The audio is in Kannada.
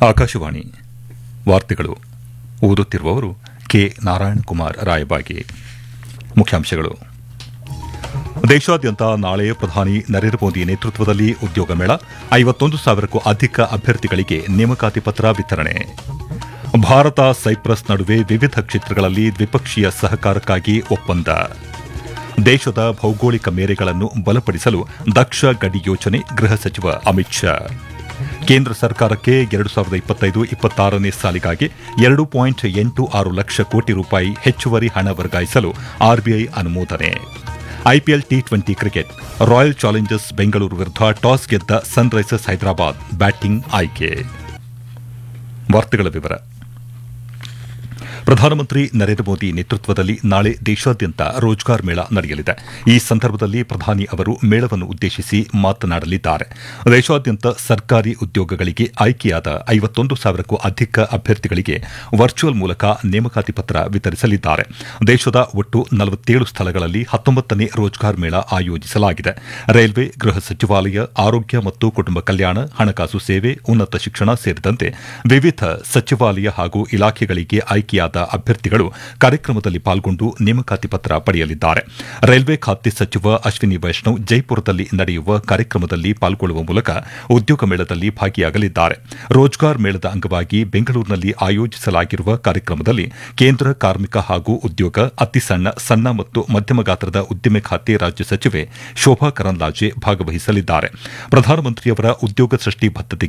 ಆಕಾಶವಾಣಿ ವಾರ್ತೆಗಳು ಓದುತ್ತಿರುವವರು ಕೆ ನಾರಾಯಣಕುಮಾರ್ ರಾಯಬಾಗಿ ಮುಖ್ಯಾಂಶಗಳು ದೇಶಾದ್ಯಂತ ನಾಳೆ ಪ್ರಧಾನಿ ನರೇಂದ್ರ ಮೋದಿ ನೇತೃತ್ವದಲ್ಲಿ ಉದ್ಯೋಗ ಮೇಳ ಐವತ್ತೊಂದು ಸಾವಿರಕ್ಕೂ ಅಧಿಕ ಅಭ್ಯರ್ಥಿಗಳಿಗೆ ನೇಮಕಾತಿ ಪತ್ರ ವಿತರಣೆ ಭಾರತ ಸೈಪ್ರಸ್ ನಡುವೆ ವಿವಿಧ ಕ್ಷೇತ್ರಗಳಲ್ಲಿ ದ್ವಿಪಕ್ಷೀಯ ಸಹಕಾರಕ್ಕಾಗಿ ಒಪ್ಪಂದ ದೇಶದ ಭೌಗೋಳಿಕ ಮೇರೆಗಳನ್ನು ಬಲಪಡಿಸಲು ದಕ್ಷ ಗಡಿ ಯೋಜನೆ ಗೃಹ ಸಚಿವ ಅಮಿತ್ ಶಾ ಕೇಂದ್ರ ಸರ್ಕಾರಕ್ಕೆ ಎರಡು ಸಾವಿರದ ಇಪ್ಪತ್ತೈದು ಇಪ್ಪತ್ತಾರನೇ ಸಾಲಿಗಾಗಿ ಎರಡು ಪಾಯಿಂಟ್ ಎಂಟು ಆರು ಲಕ್ಷ ಕೋಟಿ ರೂಪಾಯಿ ಹೆಚ್ಚುವರಿ ಹಣ ವರ್ಗಾಯಿಸಲು ಆರ್ಬಿಐ ಅನುಮೋದನೆ IPL T twenty cricket royal challengers Bengaluru ವಿರುದ್ಧ ಟಾಸ್ ಗೆದ್ದ ಸನ್ರೈಸರ್ಸ್ ಹೈದರಾಬಾದ್ ಬ್ಯಾಟಿಂಗ್ ಆಯ್ಕೆ ವಾರ್ತೆಗಳ ವಿವರ ಪ್ರಧಾನಮಂತ್ರಿ ನರೇಂದ್ರ ಮೋದಿ ನೇತೃತ್ವದಲ್ಲಿ ನಾಳೆ ದೇಶಾದ್ಯಂತ ರೋಜ್ಗಾರ್ ಮೇಳ ನಡೆಯಲಿದೆ ಈ ಸಂದರ್ಭದಲ್ಲಿ ಪ್ರಧಾನಿ ಅವರು ಮೇಳವನ್ನು ಉದ್ದೇಶಿಸಿ ಮಾತನಾಡಲಿದ್ದಾರೆ ದೇಶಾದ್ಯಂತ ಸರ್ಕಾರಿ ಉದ್ಯೋಗಗಳಿಗೆ ಆಯ್ಕೆಯಾದ ಐವತ್ತೊಂದು ಸಾವಿರಕ್ಕೂ ಅಧಿಕ ಅಭ್ಯರ್ಥಿಗಳಿಗೆ ವರ್ಚುವಲ್ ಮೂಲಕ ನೇಮಕಾತಿ ಪತ್ರ ವಿತರಿಸಲಿದ್ದಾರೆ ದೇಶದ ಒಟ್ಟು ನಲವತ್ತೇಳು ಸ್ಥಳಗಳಲ್ಲಿ ಹತ್ತೊಂಬತ್ತನೇ ರೋಜ್ಗಾರ್ ಮೇಳ ಆಯೋಜಿಸಲಾಗಿದೆ ರೈಲ್ವೆ ಗೃಹ ಸಚಿವಾಲಯ ಆರೋಗ್ಯ ಮತ್ತು ಕುಟುಂಬ ಕಲ್ಯಾಣ ಹಣಕಾಸು ಸೇವೆ ಉನ್ನತ ಶಿಕ್ಷಣ ಸೇರಿದಂತೆ ವಿವಿಧ ಸಚಿವಾಲಯ ಹಾಗೂ ಇಲಾಖೆಗಳಿಗೆ ಆಯ್ಕೆಯಾದ ಅಭ್ಯರ್ಥಿಗಳು ಕಾರ್ಯಕ್ರಮದಲ್ಲಿ ಪಾಲ್ಗೊಂಡು ನೇಮಕಾತಿ ಪತ್ರ ಪಡೆಯಲಿದ್ದಾರೆ ರೈಲ್ವೆ ಖಾತೆ ಸಚಿವ ಅಶ್ವಿನಿ ವೈಷ್ಣವ್ ಜೈಪುರದಲ್ಲಿ ನಡೆಯುವ ಕಾರ್ಯಕ್ರಮದಲ್ಲಿ ಪಾಲ್ಗೊಳ್ಳುವ ಮೂಲಕ ಉದ್ಯೋಗ ಮೇಳದಲ್ಲಿ ಭಾಗಿಯಾಗಲಿದ್ದಾರೆ ರೋಜ್ಗಾರ್ ಮೇಳದ ಅಂಗವಾಗಿ ಬೆಂಗಳೂರಿನಲ್ಲಿ ಆಯೋಜಿಸಲಾಗಿರುವ ಕಾರ್ಯಕ್ರಮದಲ್ಲಿ ಕೇಂದ್ರ ಕಾರ್ಮಿಕ ಹಾಗೂ ಉದ್ಯೋಗ ಅತಿ ಸಣ್ಣ ಸಣ್ಣ ಮತ್ತು ಮಧ್ಯಮ ಗಾತ್ರದ ಉದ್ದಿಮೆ ಖಾತೆ ರಾಜ್ಯ ಸಚಿವೆ ಶೋಭಾ ಕರಂದ್ಲಾಜೆ ಭಾಗವಹಿಸಲಿದ್ದಾರೆ ಪ್ರಧಾನಮಂತ್ರಿಯವರ ಉದ್ಯೋಗ ಸೃಷ್ಟಿ ಬದ್ದತೆಗೆ